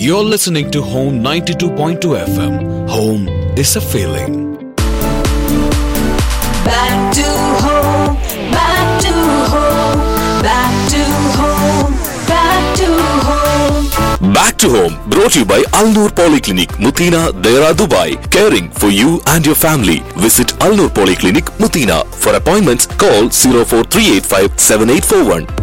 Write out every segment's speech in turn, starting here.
You're listening to Home 92.2 FM. Home is a feeling. Back to home, back to home, back to home, back to home. Back to home brought to you by Alnur Polyclinic, Mutina, Dera, Dubai. Caring for you and your family. Visit Alnur Polyclinic, Mutina. For appointments, call 04385 7841.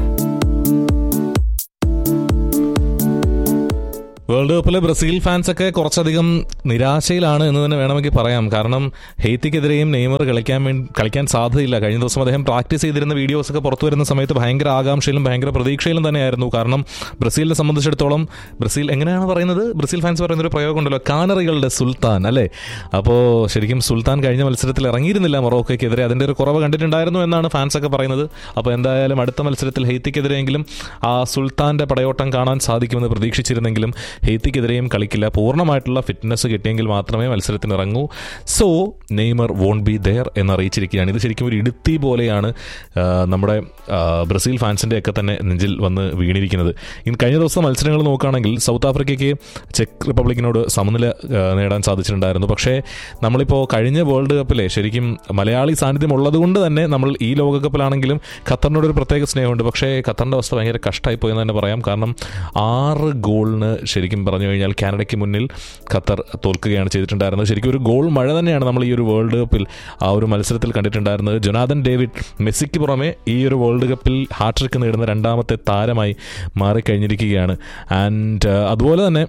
World കപ്പിലെ Brazil fans ഒക്കെ കുറച്ചധികം നിരാശയിലാണ് എന്ന് തന്നെ വേണമെങ്കിൽ പറയാം കാരണം ഹെയ്ത്തിക്കെതിരെയും Neymar കളിക്കാൻ വേണ്ടി കളിക്കാൻ സാധ്യതയില്ല കഴിഞ്ഞ ദിവസം അദ്ദേഹം പ്രാക്ടീസ് ചെയ്തിരുന്ന വീഡിയോസ് ഒക്കെ പുറത്തു വരുന്ന സമയത്ത് ഭയങ്കര ആകാംക്ഷയിലും ഭയങ്കര പ്രതീക്ഷയിലും തന്നെയായിരുന്നു കാരണം ബ്രസീലിനെ സംബന്ധിച്ചിടത്തോളം ബ്രസീൽ എങ്ങനെയാണ് പറയുന്നത് ബ്രസീൽ ഫാൻസ് പറയുന്ന ഒരു പ്രയോഗം ഉണ്ടല്ലോ കാനറികളുടെ സുൽത്താൻ അല്ലേ അപ്പോൾ ശരിക്കും സുൽത്താൻ കഴിഞ്ഞ മത്സരത്തിൽ ഇറങ്ങിയിരുന്നില്ല മൊറോക്കോയ്ക്കെതിരെ അതിൻ്റെ ഒരു കുറവ് കണ്ടിട്ടുണ്ടായിരുന്നു എന്നാണ് ഫാൻസ് ഒക്കെ പറയുന്നത് അപ്പോൾ എന്തായാലും അടുത്ത മത്സരത്തിൽ ഹെയ്ത്തിക്കെതിരെയെങ്കിലും ആ സുൽത്താൻ്റെ പടയോട്ടം കാണാൻ സാധിക്കുമെന്ന് പ്രതീക്ഷിച്ചിരുന്നെങ്കിലും ഹെയ്ത്തിക്കെതിരെയും കളിക്കില്ല പൂർണ്ണമായിട്ടുള്ള ഫിറ്റ്നസ് കിട്ടിയെങ്കിൽ മാത്രമേ മത്സരത്തിന് ഇറങ്ങൂ so Neymar won't be there എന്നറിയിച്ചിരിക്കുകയാണ് ഇത് ശരിക്കും ഒരു ഇടുത്തി പോലെയാണ് ആ, നമ്മുടെ ആ, ബ്രസീൽ ഫാൻസിൻ്റെ ഒക്കെ തന്നെ നെഞ്ചിൽ വന്ന് വീണിരിക്കുന്നത് ഇനി കഴിഞ്ഞ ദിവസം മത്സരങ്ങൾ നോക്കുകയാണെങ്കിൽ സൗത്ത് ആഫ്രിക്കയ്ക്ക് ചെക്ക് റിപ്പബ്ലിക്കിനോട് സമനില ആ, നേടാൻ സാധിച്ചിട്ടുണ്ടായിരുന്നു പക്ഷേ നമ്മളിപ്പോൾ കഴിഞ്ഞ വേൾഡ് കപ്പിലെ ശരിക്കും മലയാളി സാന്നിധ്യം ഉള്ളതുകൊണ്ട് തന്നെ നമ്മൾ ഈ ലോകകപ്പിലാണെങ്കിലും ഖത്തറിനോട് ഒരു പ്രത്യേക സ്നേഹമുണ്ട് പക്ഷേ ഖത്തറിൻ്റെ അവസ്ഥ ഭയങ്കര കഷ്ടമായി പോയെന്ന് തന്നെ പറയാം കാരണം ആറ് ഗോളിന് ശരിക്കും പറഞ്ഞു കഴിഞ്ഞാൽ കാനഡയ്ക്ക് മുന്നിൽ ഖത്തർ തോൽക്കുകയാണ് ചെയ്തിട്ടുണ്ടായിരുന്നത് ശരിക്കും ഒരു ഗോൾ മഴ തന്നെയാണ് നമ്മൾ ഈ ഒരു വേൾഡ് കപ്പിൽ ആ ഒരു മത്സരത്തിൽ കണ്ടിട്ടുണ്ടായിരുന്നത് ജൊനാഥൻ ഡേവിഡ് മെസ്സിക്ക് പുറമെ ഈ ഒരു വേൾഡ് കപ്പിൽ ഹാട്രിക്ക് നേടുന്ന രണ്ടാമത്തെ താരമായി മാറിക്കഴിഞ്ഞിരിക്കുകയാണ് ആൻഡ് അതുപോലെ തന്നെ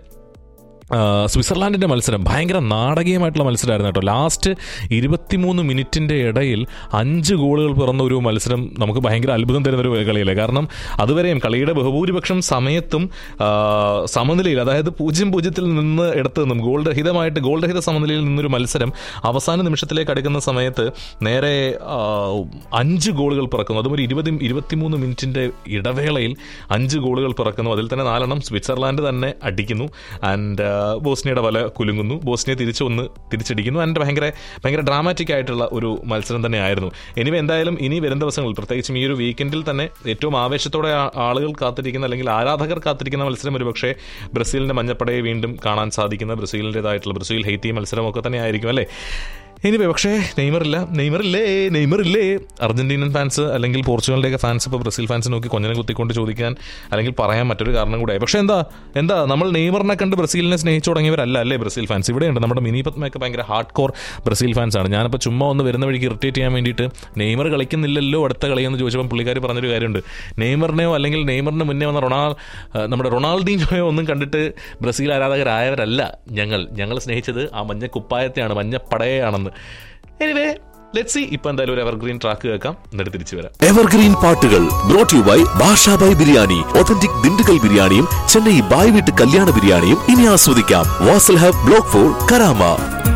ആ, സ്വിറ്റ്സർലാൻഡിൻ്റെ മത്സരം ഭയങ്കര നാടകീയമായിട്ടുള്ള മത്സരമായിരുന്നു കേട്ടോ ലാസ്റ്റ് ഇരുപത്തിമൂന്ന് മിനിറ്റിൻ്റെ ഇടയിൽ അഞ്ച് ഗോളുകൾ പിറന്ന ഒരു മത്സരം നമുക്ക് ഭയങ്കര അത്ഭുതം തരുന്ന ഒരു കളിയല്ലേ കാരണം അതുവരെയും കളിയുടെ ബഹുഭൂരിപക്ഷം സമയത്തും ആ, സമനിലയിൽ അതായത് പൂജ്യം പൂജ്യത്തിൽ നിന്ന് എടുത്തു നിന്നും ഗോൾ രഹിതമായിട്ട് ഗോൾ രഹിത സമനിലയിൽ നിന്നൊരു മത്സരം അവസാന നിമിഷത്തിലേക്ക് അടുക്കുന്ന സമയത്ത് നേരെ ആ, അഞ്ച് ഗോളുകൾ പിറക്കുന്നു അതും ഒരു ഇരുപത് ഇരുപത്തിമൂന്ന് മിനിറ്റിൻ്റെ ഇടവേളയിൽ അഞ്ച് ഗോളുകൾ പിറക്കുന്നു അതിൽ തന്നെ നാലെണ്ണം സ്വിറ്റ്സർലാൻഡ് തന്നെ അടിക്കുന്നു ആൻഡ് ബോസ്നിയയുടെ വല കുലുങ്ങുന്നു ബോസ്നിയ തിരിച്ചു ഒന്ന് തിരിച്ചടിക്കുന്നു ആൻഡ് ഭയങ്കര ഭയങ്കര ഡ്രാമാറ്റിക് ആയിട്ടുള്ള ഒരു മത്സരം തന്നെ ആയിരുന്നു ഇനി എന്തായാലും ഇനി വരും ദിവസങ്ങളിൽ പ്രത്യേകിച്ചും ഈ ഒരു വീക്കെൻഡിൽ തന്നെ ഏറ്റവും ആവേശത്തോടെ ആ- ആളുകൾ കാത്തിരിക്കുന്ന അല്ലെങ്കിൽ ആരാധകർ കാത്തിരിക്കുന്ന മത്സരം ഒരുപക്ഷെ ബ്രസീലിന്റെ മഞ്ഞപ്പടയെ വീണ്ടും കാണാൻ സാധിക്കുന്ന ബ്രസീലിൻ്റെതായിട്ടുള്ള ബ്രസീൽ ഹെയ്ത്തി മത്സരമൊക്കെ തന്നെ ആയിരിക്കും അല്ലേ എനിവേ പക്ഷേ നെയ്മറില്ല നെയ്മറില്ലേ നെയ്മറില്ലേ അർജന്റീനൻ ഫാൻസ് അല്ലെങ്കിൽ പോർച്ചുഗലിൻ്റെയൊക്കെ ഫാൻസ് ഇപ്പോൾ ബ്രസീൽ ഫാൻസ് നോക്കി കൊഞ്ഞനെ കുത്തിക്കൊണ്ട് ചോദിക്കാൻ അല്ലെങ്കിൽ പറയാൻ മറ്റൊരു കാരണം കൂടെ പക്ഷേ എന്താ എന്താ നമ്മൾ നെയ്മറിനെ കണ്ട് ബ്രസീലിനെ സ്നേഹിച്ചു തുടങ്ങിയവരല്ല അല്ലേ ബ്രസീൽ ഫാൻസ് ഇവിടെയുണ്ട് നമ്മുടെ മിനി പത്മയൊക്കെ ഭയങ്കര ഹാർഡ് കോർ ബ്രസീൽ ഫാൻസ് ആണ് ഞാനിപ്പോൾ ചുമ്മാ ഒന്ന് വരുന്ന വഴിക്ക് ഇറിറ്റേറ്റ് ചെയ്യാൻ വേണ്ടിയിട്ട് നെയ്മർ കളിക്കുന്നില്ലല്ലോ അടുത്ത കളിയെന്ന് ചോദിച്ചപ്പോൾ പുള്ളിക്കാരി പറഞ്ഞൊരു കാര്യമുണ്ട് നെയ്മറിനെയോ അല്ലെങ്കിൽ നെയ്മറിന് മുന്നേ വന്ന റൊണാൾ ആ, നമ്മുടെ റൊണാൾഡീനോയോ ഒന്നും കണ്ടിട്ട് ബ്രസീൽ ആരാധകരായവരല്ല ഞങ്ങൾ ഞങ്ങൾ സ്നേഹിച്ചത് ആ മഞ്ഞ കുപ്പായത്തെയാണ് മഞ്ഞ പടയെയാണെന്ന് എനിവേ ലെറ്റ് സി ഇപ്പൊ എന്തായാലും ഒരു എവർഗ്രീൻ ട്രാക്ക് കേൾക്കാം എന്നിട്ട് തിരിച്ചു വരാം എവർഗ്രീൻ പാട്ടുകൾ brought you by Bashabhai biryani authentic Dindigul ബിരിയാണിയും ചെന്നൈ ബായ് വീട്ട് കല്യാണ ബിരിയാണിയും ഇനി ആസ്വദിക്കാം Wasl hub block four Karama